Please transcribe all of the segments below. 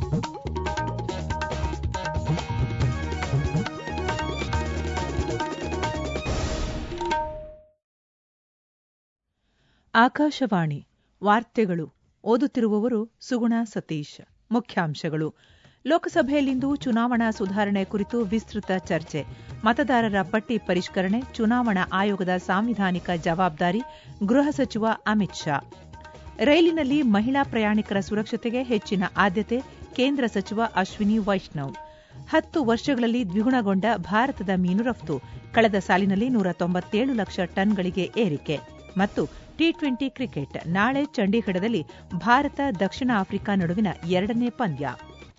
ಆಕಾಶವಾಣಿ ವಾರ್ತೆಗಳು ಓದುತ್ತಿರುವವರು ಸುಗುಣ ಸತೀಶ್ ಮುಖ್ಯಾಂಶಗಳು ಲೋಕಸಭೆಯಲ್ಲಿಂದು ಚುನಾವಣಾ ಸುಧಾರಣೆ ಕುರಿತು ವಿಸ್ತೃತ ಚರ್ಚೆ ಮತದಾರರ ಪಟ್ಟಿ ಪರಿಷ್ಕರಣೆ ಚುನಾವಣಾ ಆಯೋಗದ ಸಾಂವಿಧಾನಿಕ ಜವಾಬ್ದಾರಿ ಗೃಹ ಸಚಿವ ಅಮಿತ್ ಶಾ ರೈಲಿನಲ್ಲಿ ಮಹಿಳಾ ಪ್ರಯಾಣಿಕರ ಸುರಕ್ಷತೆಗೆ ಹೆಚ್ಚಿನ ಆದ್ಯತೆ ಕೇಂದ್ರ ಸಚಿವ ಅಶ್ವಿನಿ ವೈಷ್ಣವ್ ಹತ್ತು ವರ್ಷಗಳಲ್ಲಿ ದ್ವಿಗುಣಗೊಂಡ ಭಾರತದ ಮೀನು ರಫ್ತು ಕಳೆದ ಸಾಲಿನಲ್ಲಿ ನೂರ ತೊಂಬತ್ತೇಳು ಲಕ್ಷ ಟನ್ಗಳಿಗೆ ಏರಿಕೆ ಮತ್ತು ಟಿ ಟ್ವೆಂಟಿ ಕ್ರಿಕೆಟ್ ನಾಳೆ ಚಂಡೀಗಢದಲ್ಲಿ ಭಾರತ ದಕ್ಷಿಣ ಆಫ್ರಿಕಾ ನಡುವಿನ ಎರಡನೇ ಪಂದ್ಯ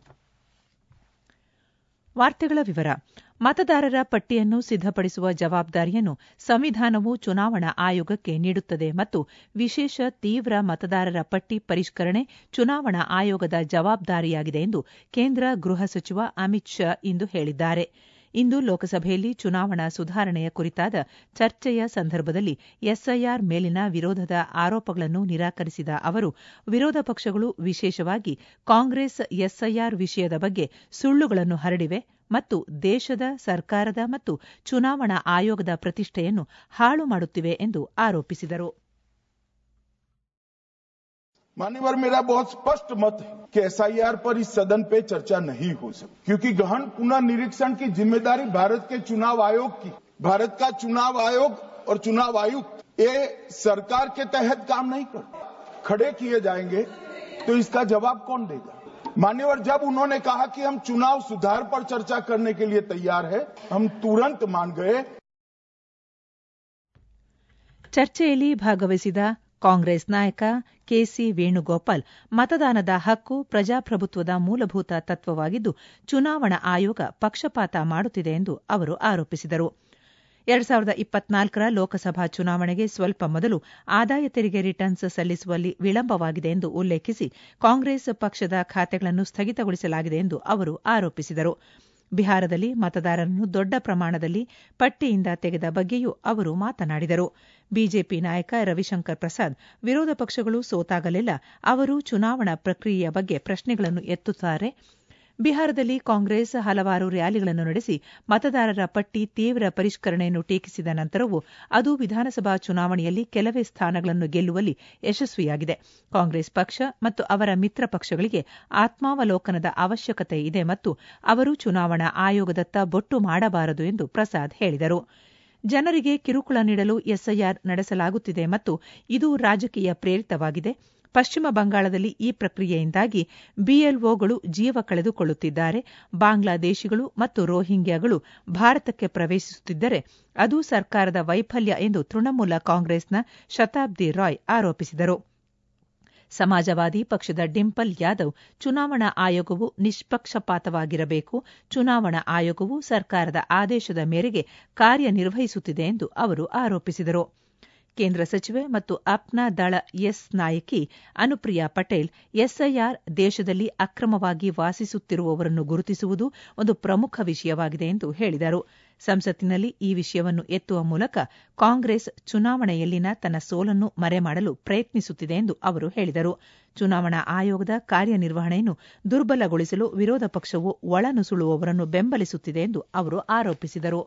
ವಾರ್ತೆಗಳ ವಿವರ ಮತದಾರರ ಪಟ್ಟಿಯನ್ನು ಸಿದ್ದಪಡಿಸುವ ಜವಾಬ್ದಾರಿಯನ್ನು ಸಂವಿಧಾನವು ಚುನಾವಣಾ ಆಯೋಗಕ್ಕೆ ನೀಡುತ್ತದೆ ಮತ್ತು ವಿಶೇಷ ತೀವ್ರ ಮತದಾರರ ಪಟ್ಟಿ ಪರಿಷ್ಕರಣೆ ಚುನಾವಣಾ ಆಯೋಗದ ಜವಾಬ್ದಾರಿಯಾಗಿದೆ ಎಂದು ಕೇಂದ್ರ ಗೃಹ ಸಚಿವ ಅಮಿತ್ ಶಾ ಇಂದು ಹೇಳಿದ್ದಾರೆ ಇಂದು ಲೋಕಸಭೆಯಲ್ಲಿ ಚುನಾವಣಾ ಸುಧಾರಣೆಯ ಕುರಿತಾದ ಚರ್ಚೆಯ ಸಂದರ್ಭದಲ್ಲಿ ಎಸ್ಐಆರ್ ಮೇಲಿನ ವಿರೋಧದ ಆರೋಪಗಳನ್ನು ನಿರಾಕರಿಸಿದ ಅವರು ವಿರೋಧ ಪಕ್ಷಗಳು ವಿಶೇಷವಾಗಿ ಕಾಂಗ್ರೆಸ್ ಎಸ್ಐಆರ್ ವಿಷಯದ ಬಗ್ಗೆ ಸುಳ್ಳುಗಳನ್ನು ಹರಡಿವೆ ಮತ್ತು ದೇಶದ ಸರ್ಕಾರದ ಮತ್ತು ಚುನಾವಣಾ ಆಯೋಗದ ಪ್ರತಿಷ್ಠೆಯನ್ನು ಹಾಳು ಮಾಡುತ್ತಿವೆ ಎಂದು ಆರೋಪಿಸಿದರು मान्यवर मेरा बहुत स्पष्ट मत है कि एसआईआर पर इस सदन पे चर्चा नहीं हो सकती क्योंकि गहन पुनर्निरीक्षण की जिम्मेदारी भारत के चुनाव आयोग की भारत का चुनाव आयोग और चुनाव आयुक्त ये सरकार के तहत काम नहीं करते खड़े किए जाएंगे तो इसका जवाब कौन देगा मान्यवर जब उन्होंने कहा कि हम चुनाव सुधार पर चर्चा करने के लिए तैयार है हम तुरंत मान गए ಚರ್ಚೆಯಲ್ಲಿ ಭಾಗವಹಿಸಿದ ಕಾಂಗ್ರೆಸ್ ನಾಯಕ ಕೆಸಿ ವೇಣುಗೋಪಾಲ್ ಮತದಾನದ ಹಕ್ಕು ಪ್ರಜಾಪ್ರಭುತ್ವದ ಮೂಲಭೂತ ತತ್ವವಾಗಿದ್ದು ಚುನಾವಣಾ ಆಯೋಗ ಪಕ್ಷಪಾತ ಮಾಡುತ್ತಿದೆ ಎಂದು ಅವರು ಆರೋಪಿಸಿದರು ಎರಡ್ ಸಾವಿರದ ಇಪ್ಪತ್ನಾಲ್ಕರ ಲೋಕಸಭಾ ಚುನಾವಣೆಗೆ ಸ್ವಲ್ಪ ಮೊದಲು ಆದಾಯ ತೆರಿಗೆ ರಿಟರ್ನ್ಸ್ ಸಲ್ಲಿಸುವಲ್ಲಿ ವಿಳಂಬವಾಗಿದೆ ಎಂದು ಉಲ್ಲೇಖಿಸಿ ಕಾಂಗ್ರೆಸ್ ಪಕ್ಷದ ಖಾತೆಗಳನ್ನು ಸ್ಥಗಿತಗೊಳಿಸಲಾಗಿದೆ ಎಂದು ಅವರು ಆರೋಪಿಸಿದರು ಬಿಹಾರದಲ್ಲಿ ಮತದಾರರನ್ನು ದೊಡ್ಡ ಪ್ರಮಾಣದಲ್ಲಿ ಪಟ್ಟಿಯಿಂದ ತೆಗೆದ ಬಗ್ಗೆಯೂ ಅವರು ಮಾತನಾಡಿದರು ಬಿಜೆಪಿ ನಾಯಕ ರವಿಶಂಕರ್ ಪ್ರಸಾದ್ ವಿರೋಧ ಪಕ್ಷಗಳು ಸೋತಾಗಲೆಲ್ಲ ಅವರು ಚುನಾವಣಾ ಪ್ರಕ್ರಿಯೆಯ ಬಗ್ಗೆ ಪ್ರಶ್ನೆಗಳನ್ನು ಎತ್ತುತ್ತಾರೆ ಬಿಹಾರದಲ್ಲಿ ಕಾಂಗ್ರೆಸ್ ಹಲವಾರು ರ್ಯಾಲಿಗಳನ್ನು ನಡೆಸಿ ಮತದಾರರ ಪಟ್ಟಿ ತೀವ್ರ ಪರಿಷ್ಕರಣೆಯನ್ನು ಟೀಕಿಸಿದ ನಂತರವೂ ಅದು ವಿಧಾನಸಭಾ ಚುನಾವಣೆಯಲ್ಲಿ ಕೆಲವೇ ಸ್ಥಾನಗಳನ್ನು ಗೆಲ್ಲುವಲ್ಲಿ ಯಶಸ್ವಿಯಾಗಿದೆ ಕಾಂಗ್ರೆಸ್ ಪಕ್ಷ ಮತ್ತು ಅವರ ಮಿತ್ರ ಪಕ್ಷಗಳಿಗೆ ಆತ್ಮಾವಲೋಕನದ ಅವಶ್ಯಕತೆ ಇದೆ ಮತ್ತು ಅವರು ಚುನಾವಣಾ ಆಯೋಗದತ್ತ ಬೊಟ್ಟು ಮಾಡಬಾರದು ಎಂದು ಪ್ರಸಾದ್ ಹೇಳಿದರು ಜನರಿಗೆ ಕಿರುಕುಳ ನೀಡಲು ಎಸ್ಐಆರ್ ನಡೆಸಲಾಗುತ್ತಿದೆ ಮತ್ತು ಇದು ರಾಜಕೀಯ ಪ್ರೇರಿತವಾಗಿದೆ ಪಶ್ಚಿಮ ಬಂಗಾಳದಲ್ಲಿ ಈ ಪ್ರಕ್ರಿಯೆಯಿಂದಾಗಿ ಬಿಎಲ್ಒಗಳು ಜೀವ ಕಳೆದುಕೊಳ್ಳುತ್ತಿದ್ದಾರೆ ಬಾಂಗ್ಲಾದೇಶಿಗಳು ಮತ್ತು ರೋಹಿಂಗ್ಯಾಗಳು ಭಾರತಕ್ಕೆ ಪ್ರವೇಶಿಸುತ್ತಿದ್ದರೆ ಅದು ಸರ್ಕಾರದ ವೈಫಲ್ಯ ಎಂದು ತೃಣಮೂಲ ಕಾಂಗ್ರೆಸ್ನ ಶತಾಬ್ದಿ ರಾಯ್ ಆರೋಪಿಸಿದರು ಸಮಾಜವಾದಿ ಪಕ್ಷದ ಡಿಂಪಲ್ ಯಾದವ್ ಚುನಾವಣಾ ಆಯೋಗವು ನಿಷ್ಪಕ್ಷಪಾತವಾಗಿರಬೇಕು ಚುನಾವಣಾ ಆಯೋಗವು ಸರ್ಕಾರದ ಆದೇಶದ ಮೇರೆಗೆ ಕಾರ್ಯನಿರ್ವಹಿಸುತ್ತಿದೆ ಎಂದು ಅವರು ಆರೋಪಿಸಿದರು ಕೇಂದ್ರ ಸಚಿವೆ ಮತ್ತು ಅಪ್ನಾ ದಳ ಎಸ್ ನಾಯಕಿ ಅನುಪ್ರಿಯಾ ಪಟೇಲ್ ಎಸ್ಐಆರ್ ದೇಶದಲ್ಲಿ ಅಕ್ರಮವಾಗಿ ವಾಸಿಸುತ್ತಿರುವವರನ್ನು ಗುರುತಿಸುವುದು ಒಂದು ಪ್ರಮುಖ ವಿಷಯವಾಗಿದೆ ಎಂದು ಹೇಳಿದರು ಸಂಸತ್ತಿನಲ್ಲಿ ಈ ವಿಷಯವನ್ನು ಎತ್ತುವ ಮೂಲಕ ಕಾಂಗ್ರೆಸ್ ಚುನಾವಣೆಯಲ್ಲಿನ ತನ್ನ ಸೋಲನ್ನು ಮರೆಮಾಡಲು ಪ್ರಯತ್ನಿಸುತ್ತಿದೆ ಎಂದು ಅವರು ಹೇಳಿದರು ಚುನಾವಣಾ ಆಯೋಗದ ಕಾರ್ಯನಿರ್ವಹಣೆಯನ್ನು ದುರ್ಬಲಗೊಳಿಸಲು ವಿರೋಧ ಪಕ್ಷವು ಒಳನುಸುಳುವವರನ್ನು ಬೆಂಬಲಿಸುತ್ತಿದೆ ಎಂದು ಅವರು ಆರೋಪಿಸಿದರು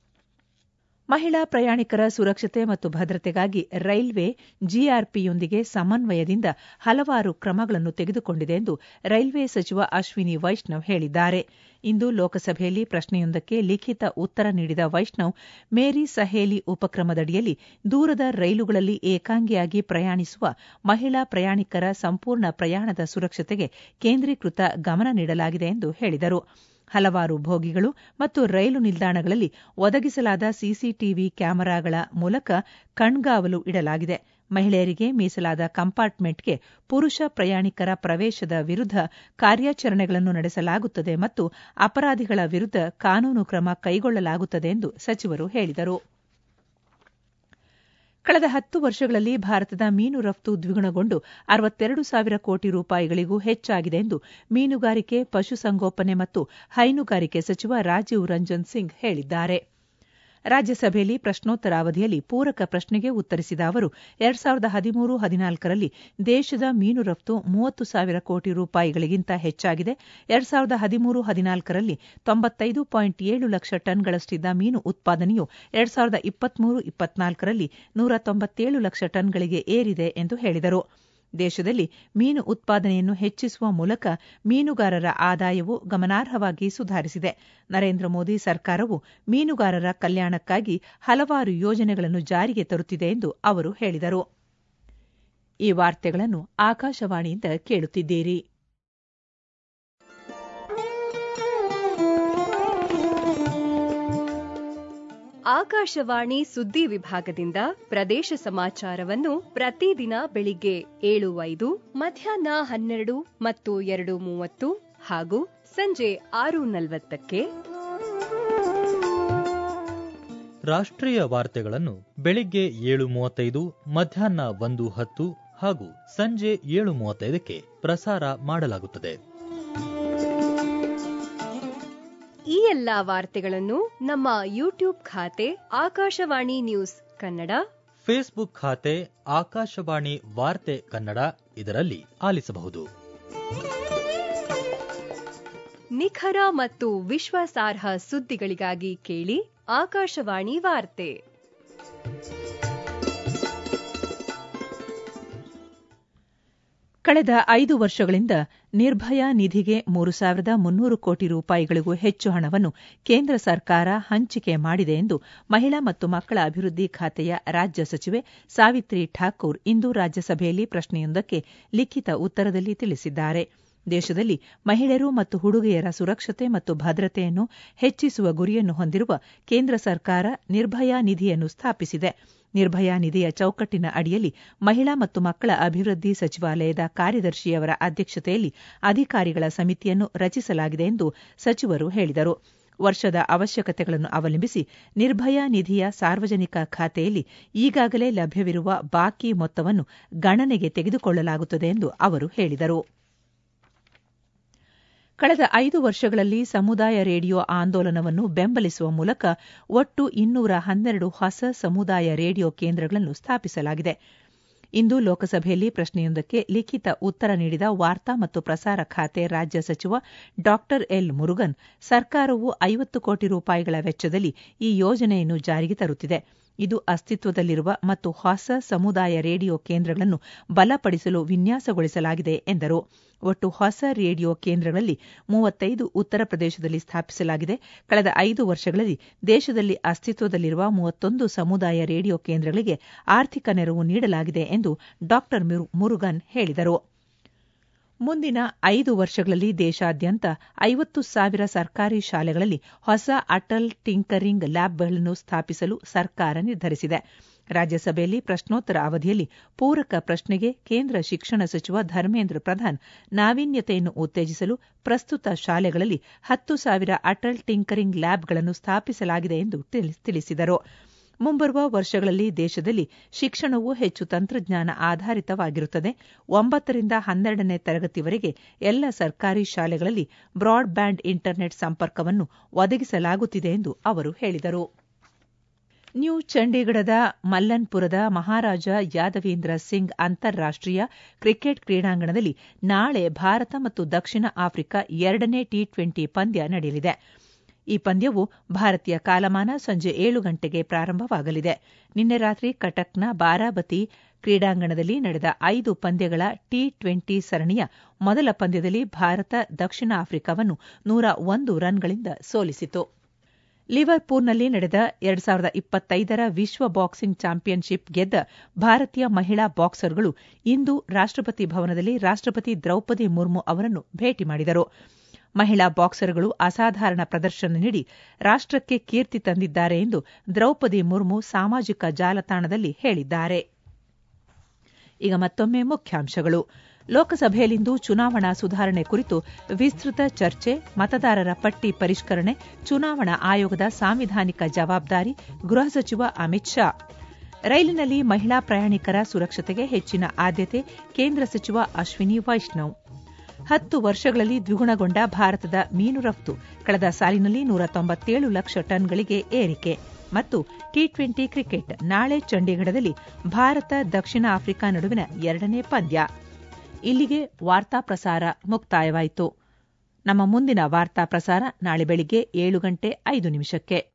ಮಹಿಳಾ ಪ್ರಯಾಣಿಕರ ಸುರಕ್ಷತೆ ಮತ್ತು ಭದ್ರತೆಗಾಗಿ ರೈಲ್ವೆ ಜಿಆರ್ಪಿಯೊಂದಿಗೆ ಸಮನ್ವಯದಿಂದ ಹಲವಾರು ಕ್ರಮಗಳನ್ನು ತೆಗೆದುಕೊಂಡಿದೆ ಎಂದು ರೈಲ್ವೆ ಸಚಿವ ಅಶ್ವಿನಿ ವೈಷ್ಣವ್ ಹೇಳಿದ್ದಾರೆ ಇಂದು ಲೋಕಸಭೆಯಲ್ಲಿ ಪ್ರಶ್ನೆಯೊಂದಕ್ಕೆ ಲಿಖಿತ ಉತ್ತರ ನೀಡಿದ ವೈಷ್ಣವ್ ಮೇರಿ ಸಹೇಲಿ ಉಪಕ್ರಮದಡಿಯಲ್ಲಿ ದೂರದ ರೈಲುಗಳಲ್ಲಿ ಏಕಾಂಗಿಯಾಗಿ ಪ್ರಯಾಣಿಸುವ ಮಹಿಳಾ ಪ್ರಯಾಣಿಕರ ಸಂಪೂರ್ಣ ಪ್ರಯಾಣದ ಸುರಕ್ಷತೆಗೆ ಕೇಂದ್ರೀಕೃತ ಗಮನ ನೀಡಲಾಗಿದೆ ಎಂದು ಹೇಳಿದರು ಹಲವಾರು ಬೋಗಿಗಳು ಮತ್ತು ರೈಲು ನಿಲ್ದಾಣಗಳಲ್ಲಿ ಒದಗಿಸಲಾದ ಸಿಸಿಟಿವಿ ಕ್ಯಾಮೆರಾಗಳ ಮೂಲಕ ಕಣ್ಗಾವಲು ಇಡಲಾಗಿದೆ ಮಹಿಳೆಯರಿಗೆ ಮೀಸಲಾದ ಕಂಪಾರ್ಟ್ಮೆಂಟ್ಗೆ ಪುರುಷ ಪ್ರಯಾಣಿಕರ ಪ್ರವೇಶದ ವಿರುದ್ಧ ಕಾರ್ಯಾಚರಣೆಗಳನ್ನು ನಡೆಸಲಾಗುತ್ತದೆ ಮತ್ತು ಅಪರಾಧಿಗಳ ವಿರುದ್ಧ ಕಾನೂನು ಕ್ರಮ ಕೈಗೊಳ್ಳಲಾಗುತ್ತದೆ ಎಂದು ಸಚಿವರು ಹೇಳಿದರು ಕಳೆದ ಹತ್ತು ವರ್ಷಗಳಲ್ಲಿ ಭಾರತದ ಮೀನು ರಫ್ತು ದ್ವಿಗುಣಗೊಂಡು ಅರವತ್ತೆರಡು ಸಾವಿರ ಕೋಟಿ ರೂಪಾಯಿಗಳಿಗೂ ಹೆಚ್ಚಾಗಿದೆ ಎಂದು ಮೀನುಗಾರಿಕೆ ಪಶುಸಂಗೋಪನೆ ಮತ್ತು ಹೈನುಗಾರಿಕೆ ಸಚಿವ ರಾಜೀವ್ ರಂಜನ್ ಸಿಂಗ್ ಹೇಳಿದ್ದಾರೆ ರಾಜ್ಯಸಭೆಯಲ್ಲಿ ಪ್ರಶ್ನೋತ್ತರ ಅವಧಿಯಲ್ಲಿ ಪೂರಕ ಪ್ರಶ್ನೆಗೆ ಉತ್ತರಿಸಿದ ಅವರು ಎರಡ್ ಸಾವಿರದ ಹದಿಮೂರು ಹದಿನಾಲ್ಕರಲ್ಲಿ ದೇಶದ ಮೀನು ರಫ್ತು ಮೂವತ್ತು ಸಾವಿರ ಕೋಟಿ ರೂಪಾಯಿಗಳಿಗಿಂತ ಹೆಚ್ಚಾಗಿದೆ ಎರಡ್ ಸಾವಿರದ ಹದಿಮೂರು ಹದಿನಾಲ್ಕರಲ್ಲಿ ತೊಂಬತ್ತೈದು ಪಾಯಿಂಟ್ ಏಳು ಲಕ್ಷ ಟನ್ಗಳಷ್ಟಿದ್ದ ಮೀನು ಉತ್ಪಾದನೆಯು ಎರಡ್ ಸಾವಿರದ ಇಪ್ಪತ್ಮೂರು ಇಪ್ಪತ್ನಾಲ್ಕರಲ್ಲಿ ನೂರ ತೊಂಬತ್ತೇಳು ಲಕ್ಷ ಟನ್ಗಳಿಗೆ ಏರಿದೆ ಎಂದು ಹೇಳಿದರು ದೇಶದಲ್ಲಿ ಮೀನು ಉತ್ಪಾದನೆಯನ್ನು ಹೆಚ್ಚಿಸುವ ಮೂಲಕ ಮೀನುಗಾರರ ಆದಾಯವು ಗಮನಾರ್ಹವಾಗಿ ಸುಧಾರಿಸಿದೆ ನರೇಂದ್ರ ಮೋದಿ ಸರ್ಕಾರವು ಮೀನುಗಾರರ ಕಲ್ಯಾಣಕ್ಕಾಗಿ ಹಲವಾರು ಯೋಜನೆಗಳನ್ನು ಜಾರಿಗೆ ತರುತ್ತಿದೆ ಎಂದು ಅವರು ಹೇಳಿದರು ಈ ವಾರ್ತೆಗಳನ್ನು ಆಕಾಶವಾಣಿಯಿಂದ ಕೇಳುತ್ತಿದ್ದೀರಿ ಆಕಾಶವಾಣಿ ಸುದ್ದಿ ವಿಭಾಗದಿಂದ ಪ್ರದೇಶ ಸಮಾಚಾರವನ್ನು ಪ್ರತಿದಿನ ಬೆಳಿಗ್ಗೆ ಏಳು ಐದು ಮಧ್ಯಾಹ್ನ ಹನ್ನೆರಡು ಮತ್ತು ಎರಡು ಮೂವತ್ತು ಹಾಗೂ ಸಂಜೆ ಆರು ನಲವತ್ತಕ್ಕೆ ರಾಷ್ಟ್ರೀಯ ವಾರ್ತೆಗಳನ್ನು ಬೆಳಿಗ್ಗೆ ಏಳು ಮೂವತ್ತೈದು ಮಧ್ಯಾಹ್ನ ಒಂದು ಹತ್ತು ಹಾಗೂ ಸಂಜೆ ಏಳು ಮೂವತ್ತೈದಕ್ಕೆ ಪ್ರಸಾರ ಮಾಡಲಾಗುತ್ತದೆ ಈ ಎಲ್ಲಾ ವಾರ್ತೆಗಳನ್ನು ನಮ್ಮ ಯೂಟ್ಯೂಬ್ ಖಾತೆ ಆಕಾಶವಾಣಿ ನ್ಯೂಸ್ ಕನ್ನಡ ಫೇಸ್ಬುಕ್ ಖಾತೆ ಆಕಾಶವಾಣಿ ವಾರ್ತೆ ಕನ್ನಡ ಇದರಲ್ಲಿ ಆಲಿಸಬಹುದು ನಿಖರ ಮತ್ತು ವಿಶ್ವಾಸಾರ್ಹ ಸುದ್ದಿಗಳಿಗಾಗಿ ಕೇಳಿ ಆಕಾಶವಾಣಿ ವಾರ್ತೆ ಕಳೆದ ಐದು ವರ್ಷಗಳಿಂದ ನಿರ್ಭಯ ನಿಧಿಗೆ ಮೂರು ಸಾವಿರದ ಮುನ್ನೂರು ಕೋಟಿ ರೂಪಾಯಿಗಳಿಗೂ ಹೆಚ್ಚು ಹಣವನ್ನು ಕೇಂದ್ರ ಸರ್ಕಾರ ಹಂಚಿಕೆ ಮಾಡಿದೆ ಎಂದು ಮಹಿಳಾ ಮತ್ತು ಮಕ್ಕಳ ಅಭಿವೃದ್ಧಿ ಖಾತೆಯ ರಾಜ್ಯ ಸಚಿವೆ ಸಾವಿತ್ರಿ ಠಾಕೂರ್ ಇಂದು ರಾಜ್ಯಸಭೆಯಲ್ಲಿ ಪ್ರಶ್ನೆಯೊಂದಕ್ಕೆ ಲಿಖಿತ ಉತ್ತರದಲ್ಲಿ ತಿಳಿಸಿದ್ದಾರೆ ದೇಶದಲ್ಲಿ ಮಹಿಳೆಯರು ಮತ್ತು ಹುಡುಗಿಯರ ಸುರಕ್ಷತೆ ಮತ್ತು ಭದ್ರತೆಯನ್ನು ಹೆಚ್ಚಿಸುವ ಗುರಿಯನ್ನು ಹೊಂದಿರುವ ಕೇಂದ್ರ ಸರ್ಕಾರ ನಿರ್ಭಯ ನಿಧಿಯನ್ನು ಸ್ಥಾಪಿಸಿದೆ ನಿರ್ಭಯ ನಿಧಿಯ ಚೌಕಟ್ಟಿನ ಅಡಿಯಲ್ಲಿ ಮಹಿಳಾ ಮತ್ತು ಮಕ್ಕಳ ಅಭಿವೃದ್ಧಿ ಸಚಿವಾಲಯದ ಕಾರ್ಯದರ್ಶಿಯವರ ಅಧ್ಯಕ್ಷತೆಯಲ್ಲಿ ಅಧಿಕಾರಿಗಳ ಸಮಿತಿಯನ್ನು ರಚಿಸಲಾಗಿದೆ ಎಂದು ಸಚಿವರು ಹೇಳಿದರು ವರ್ಷದ ಅವಶ್ಯಕತೆಗಳನ್ನು ಅವಲಂಬಿಸಿ ನಿರ್ಭಯ ನಿಧಿಯ ಸಾರ್ವಜನಿಕ ಖಾತೆಯಲ್ಲಿ ಈಗಾಗಲೇ ಲಭ್ಯವಿರುವ ಬಾಕಿ ಮೊತ್ತವನ್ನು ಗಣನೆಗೆ ತೆಗೆದುಕೊಳ್ಳಲಾಗುತ್ತದೆ ಎಂದು ಅವರು ಹೇಳಿದರು ಕಳೆದ ಐದು ವರ್ಷಗಳಲ್ಲಿ ಸಮುದಾಯ ರೇಡಿಯೋ ಆಂದೋಲನವನ್ನು ಬೆಂಬಲಿಸುವ ಮೂಲಕ ಒಟ್ಟು ಇನ್ನೂರ ಹನ್ನೆರಡು ಹೊಸ ಸಮುದಾಯ ರೇಡಿಯೋ ಕೇಂದ್ರಗಳನ್ನು ಸ್ಥಾಪಿಸಲಾಗಿದೆ ಇಂದು ಲೋಕಸಭೆಯಲ್ಲಿ ಪ್ರಶ್ನೆಯೊಂದಕ್ಕೆ ಲಿಖಿತ ಉತ್ತರ ನೀಡಿದ ವಾರ್ತಾ ಮತ್ತು ಪ್ರಸಾರ ಖಾತೆ ರಾಜ್ಯ ಸಚಿವ ಡಾ ಎಲ್ ಮುರುಗನ್ ಸರ್ಕಾರವು ಐವತ್ತು ಕೋಟಿ ರೂಪಾಯಿಗಳ ವೆಚ್ಚದಲ್ಲಿ ಈ ಯೋಜನೆಯನ್ನು ಜಾರಿಗೆ ತರುತ್ತಿದೆ ಇದು ಅಸ್ತಿತ್ವದಲ್ಲಿರುವ ಮತ್ತು ಹೊಸ ಸಮುದಾಯ ರೇಡಿಯೋ ಕೇಂದ್ರಗಳನ್ನು ಬಲಪಡಿಸಲು ವಿನ್ಯಾಸಗೊಳಿಸಲಾಗಿದೆ ಎಂದರು ಒಟ್ಟು ಹೊಸ ರೇಡಿಯೋ ಕೇಂದ್ರಗಳಲ್ಲಿ ಮೂವತ್ತೈದು ಉತ್ತರ ಪ್ರದೇಶದಲ್ಲಿ ಸ್ಥಾಪಿಸಲಾಗಿದೆ ಕಳೆದ ಐದು ವರ್ಷಗಳಲ್ಲಿ ದೇಶದಲ್ಲಿ ಅಸ್ತಿತ್ವದಲ್ಲಿರುವ ಮೂವತ್ತೊಂದು ಸಮುದಾಯ ರೇಡಿಯೋ ಕೇಂದ್ರಗಳಿಗೆ ಆರ್ಥಿಕ ನೆರವು ನೀಡಲಾಗಿದೆ ಎಂದು ಡಾ ಮುರುಗನ್ ಹೇಳಿದರು ಮುಂದಿನ ಐದು ವರ್ಷಗಳಲ್ಲಿ ದೇಶಾದ್ಯಂತ ಐವತ್ತು ಸಾವಿರ ಸರ್ಕಾರಿ ಶಾಲೆಗಳಲ್ಲಿ ಹೊಸ ಅಟಲ್ ಟಿಂಕರಿಂಗ್ ಲ್ಯಾಬ್ಗಳನ್ನು ಸ್ಥಾಪಿಸಲು ಸರ್ಕಾರ ನಿರ್ಧರಿಸಿದೆ ರಾಜ್ಯಸಭೆಯಲ್ಲಿ ಪ್ರಶ್ನೋತ್ತರ ಅವಧಿಯಲ್ಲಿ ಪೂರಕ ಪ್ರಶ್ನೆಗೆ ಕೇಂದ್ರ ಶಿಕ್ಷಣ ಸಚಿವ ಧರ್ಮೇಂದ್ರ ಪ್ರಧಾನ್ ನಾವೀನ್ಯತೆಯನ್ನು ಉತ್ತೇಜಿಸಲು ಪ್ರಸ್ತುತ ಶಾಲೆಗಳಲ್ಲಿ ಹತ್ತು ಸಾವಿರ ಅಟಲ್ ಟಿಂಕರಿಂಗ್ ಲ್ಯಾಬ್ಗಳನ್ನು ಸ್ಥಾಪಿಸಲಾಗಿದೆ ಎಂದು ತಿಳಿಸಿದರು ಮುಂಬರುವ ವರ್ಷಗಳಲ್ಲಿ ದೇಶದಲ್ಲಿ ಶಿಕ್ಷಣವು ಹೆಚ್ಚು ತಂತ್ರಜ್ಞಾನ ಆಧಾರಿತವಾಗಿರುತ್ತದೆ ಒಂಬತ್ತರಿಂದ ಹನ್ನೆರಡನೇ ತರಗತಿವರೆಗೆ ಎಲ್ಲ ಸರ್ಕಾರಿ ಶಾಲೆಗಳಲ್ಲಿ ಬ್ರಾಡ್ಬ್ಯಾಂಡ್ ಇಂಟರ್ನೆಟ್ ಸಂಪರ್ಕವನ್ನು ಒದಗಿಸಲಾಗುತ್ತಿದೆ ಎಂದು ಅವರು ಹೇಳಿದರು ನ್ಯೂ ಚಂಡೀಗಢದ ಮಲ್ಲನ್ಪುರದ ಮಹಾರಾಜ ಯಾದವೇಂದ್ರ ಸಿಂಗ್ ಅಂತಾರಾಷ್ಟೀಯ ಕ್ರಿಕೆಟ್ ಕ್ರೀಡಾಂಗಣದಲ್ಲಿ ನಾಳೆ ಭಾರತ ಮತ್ತು ದಕ್ಷಿಣ ಆಫ್ರಿಕಾ ಎರಡನೇ ಟಿ ಟ್ವೆಂಟಿ ಪಂದ್ಯ ನಡೆಯಲಿದೆ ಈ ಪಂದ್ಯವು ಭಾರತೀಯ ಕಾಲಮಾನ ಸಂಜೆ ಏಳು ಗಂಟೆಗೆ ಪ್ರಾರಂಭವಾಗಲಿದೆ ನಿನ್ನೆ ರಾತ್ರಿ ಕಟಕ್ನ ಬಾರಾಬತಿ ಕ್ರೀಡಾಂಗಣದಲ್ಲಿ ನಡೆದ ಐದು ಪಂದ್ಯಗಳ ಟಿ ಟ್ವೆಂಟಿ ಸರಣಿಯ ಮೊದಲ ಪಂದ್ಯದಲ್ಲಿ ಭಾರತ ದಕ್ಷಿಣ ಆಫ್ರಿಕಾವನ್ನು ನೂರ ಒಂದು ರನ್ಗಳಿಂದ ಸೋಲಿಸಿತು ಲಿವರ್ಪೂಲ್ನಲ್ಲಿ ನಡೆದ ಎರಡು ಸಾವಿರದ ಇಪ್ಪತ್ತೈದರ ವಿಶ್ವ ಬಾಕ್ಸಿಂಗ್ ಚಾಂಪಿಯನ್ಶಿಪ್ ಗೆದ್ದ ಭಾರತೀಯ ಮಹಿಳಾ ಬಾಕ್ಸರ್ಗಳು ಇಂದು ರಾಷ್ಟಪತಿ ಭವನದಲ್ಲಿ ರಾಷ್ಟಪತಿ ದ್ರೌಪದಿ ಮುರ್ಮು ಅವರನ್ನು ಭೇಟಿ ಮಾಡಿದರು ಮಹಿಳಾ ಬಾಕ್ಸರ್ಗಳು ಅಸಾಧಾರಣ ಪ್ರದರ್ಶನ ನೀಡಿ ರಾಷ್ಟಕ್ಕೆ ಕೀರ್ತಿ ತಂದಿದ್ದಾರೆ ಎಂದು ದ್ರೌಪದಿ ಮುರ್ಮು ಸಾಮಾಜಿಕ ಜಾಲತಾಣದಲ್ಲಿ ಹೇಳಿದ್ದಾರೆ ಈಗ ಮತ್ತೊಮ್ಮೆ ಮುಖ್ಯಾಂಶಗಳು ಲೋಕಸಭೆಯಲ್ಲಿಂದು ಚುನಾವಣಾ ಸುಧಾರಣೆ ಕುರಿತು ವಿಸ್ತೃತ ಚರ್ಚೆ ಮತದಾರರ ಪಟ್ಟಿ ಪರಿಷ್ಕರಣೆ ಚುನಾವಣಾ ಆಯೋಗದ ಸಾಂವಿಧಾನಿಕ ಜವಾಬ್ದಾರಿ ಗೃಹ ಸಚಿವ ಅಮಿತ್ ಶಾ ರೈಲಿನಲ್ಲಿ ಮಹಿಳಾ ಪ್ರಯಾಣಿಕರ ಸುರಕ್ಷತೆಗೆ ಹೆಚ್ಚಿನ ಆದ್ಯತೆ ಕೇಂದ್ರ ಸಚಿವ ಅಶ್ವಿನಿ ವೈಷ್ಣವ್ ಹತ್ತು ವರ್ಷಗಳಲ್ಲಿ ದ್ವಿಗುಣಗೊಂಡ ಭಾರತದ ಮೀನು ರಫ್ತು ಕಳೆದ ಸಾಲಿನಲ್ಲಿ ನೂರ ತೊಂಬತ್ತೇಳು ಲಕ್ಷ ಟನ್ಗಳಿಗೆ ಏರಿಕೆ ಮತ್ತು ಟಿ ಟ್ವೆಂಟಿ ಕ್ರಿಕೆಟ್ ನಾಳೆ ಚಂಡೀಗಢದಲ್ಲಿ ಭಾರತ ದಕ್ಷಿಣ ಆಫ್ರಿಕಾ ನಡುವಿನ ಎರಡನೇ ಪಂದ್ಯ ಇಲ್ಲಿಗೆ ವಾರ್ತಾ ಪ್ರಸಾರ ಮುಕ್ತಾಯವಾಯಿತು ನಮ್ಮ ಮುಂದಿನ ವಾರ್ತಾ ಪ್ರಸಾರ ನಾಳೆ ಬೆಳಿಗ್ಗೆ ಏಳು ಗಂಟೆ ಐದು ನಿಮಿಷಕ್ಕೆ